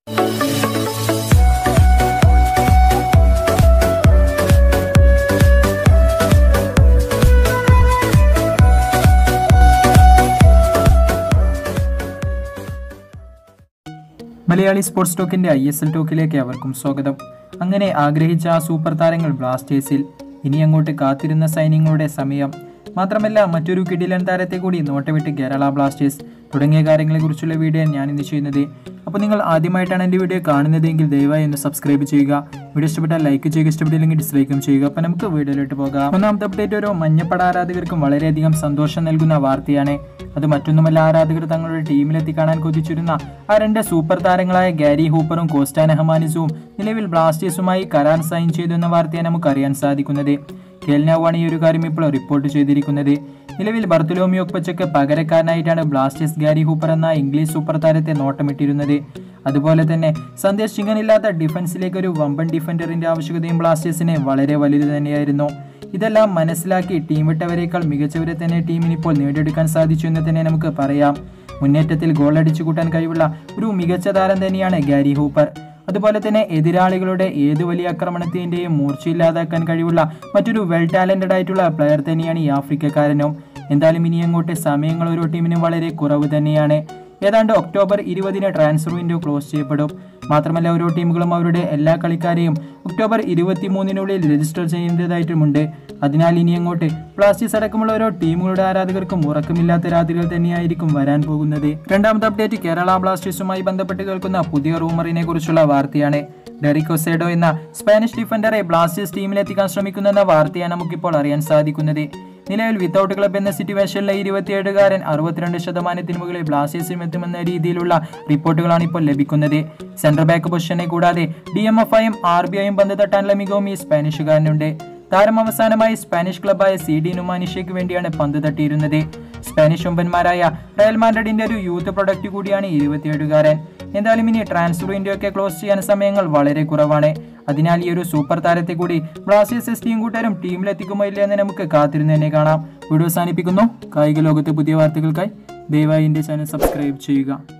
Malayali sports ടോക്കിന്റെ I S L ടോക്കിലേക്ക് അവർക്കും സ്വാഗതം അങ്ങനെ ആഗ്രഹിച്ച ആ സൂപ്പർ താരങ്ങൾ ബ്ലാസ്റ്റേഴ്സിൽ ഇനി അങ്ങോട്ട് കാത്തിരുന്ന സൈന്യങ്ങളുടെ സമയം മാത്രമല്ല മറ്റൊരു കിടിലൻ താരത്തെ കൂടി നോട്ടമിട്ട് കേരള ബ്ലാസ്റ്റേഴ്സ് തുടങ്ങിയ കാര്യങ്ങളെക്കുറിച്ചുള്ള വീഡിയോ ഞാൻ ഇന്ന് ചെയ്യുന്നത് അപ്പോൾ നിങ്ങൾ ആദ്യമായിട്ടാണ് എൻ്റെ വീഡിയോ കാണുന്നതെങ്കിൽ ദയവായി ഒന്ന് സബ്സ്ക്രൈബ് ചെയ്യുക വീഡിയോ ഇഷ്ടപ്പെട്ടാൽ ലൈക്ക് ചെയ്യുക ഇഷ്ടപ്പെട്ടില്ലെങ്കിൽ ഡിസ്ലൈക്കും ചെയ്യുക അപ്പോൾ നമുക്ക് വീഡിയോയിലോട്ട് പോകാം ഒന്നാമത്തെ അപ്ഡേറ്റ് ഒരു മഞ്ഞപ്പട ആരാധകർക്കും വളരെയധികം സന്തോഷം നൽകുന്ന വാർത്തയാണ് അത് മറ്റൊന്നുമല്ല ആരാധകർ തങ്ങളുടെ ടീമിലെത്തി കാണാൻ കൊതിച്ചിരുന്ന ആ രണ്ട് സൂപ്പർ താരങ്ങളായ ഗാരി ഹൂപ്പറും കോസ്റ്റാൻ അഹമാനിസുവും നിലവിൽ ബ്ലാസ്റ്റേഴ്സുമായി കരാർ സൈൻ ചെയ്തു എന്ന വാർത്തയാണ് നമുക്ക് അറിയാൻ സാധിക്കുന്നത് കേൽനാവാണ് ഈ ഒരു കാര്യം ഇപ്പോൾ റിപ്പോർട്ട് ചെയ്തിരിക്കുന്നത് നിലവിൽ ബർത്തുലോമിയോ ഒപ്പച്ചയ്ക്ക് പകരക്കാരനായിട്ടാണ് ബ്ലാസ്റ്റേഴ്സ് ഗാരി ഹൂപ്പർ എന്ന ഇംഗ്ലീഷ് സൂപ്പർ താരത്തെ നോട്ടമിട്ടിരുന്നത് അതുപോലെ തന്നെ സന്ദേശ് ചിങ്ങനില്ലാത്ത ഡിഫൻസിലേക്ക് ഒരു വമ്പൻ ഡിഫൻഡറിന്റെ ആവശ്യകതയും ബ്ലാസ്റ്റേഴ്സിന് വളരെ വലുത് തന്നെയായിരുന്നു ഇതെല്ലാം മനസ്സിലാക്കി ടീം വിട്ടവരെക്കാൾ മികച്ചവരെ തന്നെ ടീമിന് ഇപ്പോൾ നേടിയെടുക്കാൻ സാധിച്ചു എന്ന് തന്നെ നമുക്ക് പറയാം മുന്നേറ്റത്തിൽ ഗോൾ അടിച്ചു കൂട്ടാൻ കഴിവുള്ള ഒരു മികച്ച താരം തന്നെയാണ് ഗാരി ഹൂപ്പർ അതുപോലെ തന്നെ എതിരാളികളുടെ ഏത് വലിയ ആക്രമണത്തിന്റെയും മൂർച്ചയില്ലാതാക്കാൻ കഴിവുള്ള മറ്റൊരു വെൽ ടാലന്റഡ് ആയിട്ടുള്ള പ്ലെയർ തന്നെയാണ് ഈ ആഫ്രിക്കക്കാരനും എന്തായാലും ഇനി അങ്ങോട്ട് സമയങ്ങൾ ഓരോ ടീമിനും വളരെ കുറവ് തന്നെയാണ് ഏതാണ്ട് ഒക്ടോബർ ഇരുപതിന് ട്രാൻസ്ഫർ വിൻഡോ ക്ലോസ് ചെയ്യപ്പെടും മാത്രമല്ല ഓരോ ടീമുകളും അവരുടെ എല്ലാ കളിക്കാരെയും ഒക്ടോബർ ഇരുപത്തിമൂന്നിനുള്ളിൽ രജിസ്റ്റർ ചെയ്യേണ്ടതായിട്ടുമുണ്ട് അതിനാൽ ഇനി അങ്ങോട്ട് ബ്ലാസ്റ്റേഴ്സ് അടക്കമുള്ള ഓരോ ടീമുകളുടെ ആരാധകർക്കും ഉറക്കമില്ലാത്ത രാത്രികൾ തന്നെയായിരിക്കും വരാൻ പോകുന്നത് രണ്ടാമത്തെ അപ്ഡേറ്റ് കേരള ബ്ലാസ്റ്റേഴ്സുമായി ബന്ധപ്പെട്ട് കേൾക്കുന്ന പുതിയ റൂമറിനെ കുറിച്ചുള്ള വാർത്തയാണ് ഡെറിക്കോസേഡോ എന്ന സ്പാനിഷ് ഡിഫൻഡറെ ബ്ലാസ്റ്റേഴ്സ് ടീമിലെത്തിക്കാൻ ശ്രമിക്കുന്നെന്ന വാർത്തയാണ് നമുക്കിപ്പോൾ അറിയാൻ സാധിക്കുന്നത് നിലവിൽ വിത്തൗട്ട് ക്ലബ് എന്ന സിറ്റുവേഷനിലെ ഇരുപത്തിയേഴുകാരൻ അറുപത്തിരണ്ട് ശതമാനത്തിന് മുകളിൽ ബ്ലാസ്റ്റേഴ്സിലും എത്തുമെന്ന രീതിയിലുള്ള റിപ്പോർട്ടുകളാണ് ഇപ്പോൾ ലഭിക്കുന്നത് സെൻട്രൽ ബാക്ക് പൊസിഷനെ കൂടാതെ ഡി എം എഫ് ഐയും ആർ ബി ഐയും ബന്ധം തട്ടാനുള്ള മികവും ഈ സ്പാനിഷുകാരനുണ്ട് താരം അവസാനമായി സ്പാനിഷ് ക്ലബായ സി ഡി നുമാനിഷയ്ക്ക് വേണ്ടിയാണ് പന്ത് തട്ടിയിരുന്നത് സ്പാനിഷ് ഒമ്പന്മാരായ റയൽ മാഡ്രിഡിന്റെ ഒരു യൂത്ത് പ്രൊഡക്റ്റ് കൂടിയാണ് ഇരുപത്തിയേഴുകാരൻ എന്തായാലും ഇനി ട്രാൻസ്ഫർ വിൻഡോയൊക്കെ ക്ലോസ് ചെയ്യാൻ സമയങ്ങൾ വളരെ കുറവാണ് അതിനാൽ ഈ ഒരു സൂപ്പർ താരത്തെ കൂടി ബ്ലാസ്റ്റേഴ്സ് എസ് ടീം കൂട്ടരും ടീമിലെത്തിക്കുമോ ഇല്ല എന്ന് നമുക്ക് കാത്തിരുന്ന് തന്നെ കാണാം വീഡിയോ അവസാനിപ്പിക്കുന്നു കായിക ലോകത്തെ പുതിയ വാർത്തകൾക്കായി ദയവായി എൻ്റെ ചാനൽ സബ്സ്ക്രൈബ് ചെയ്യുക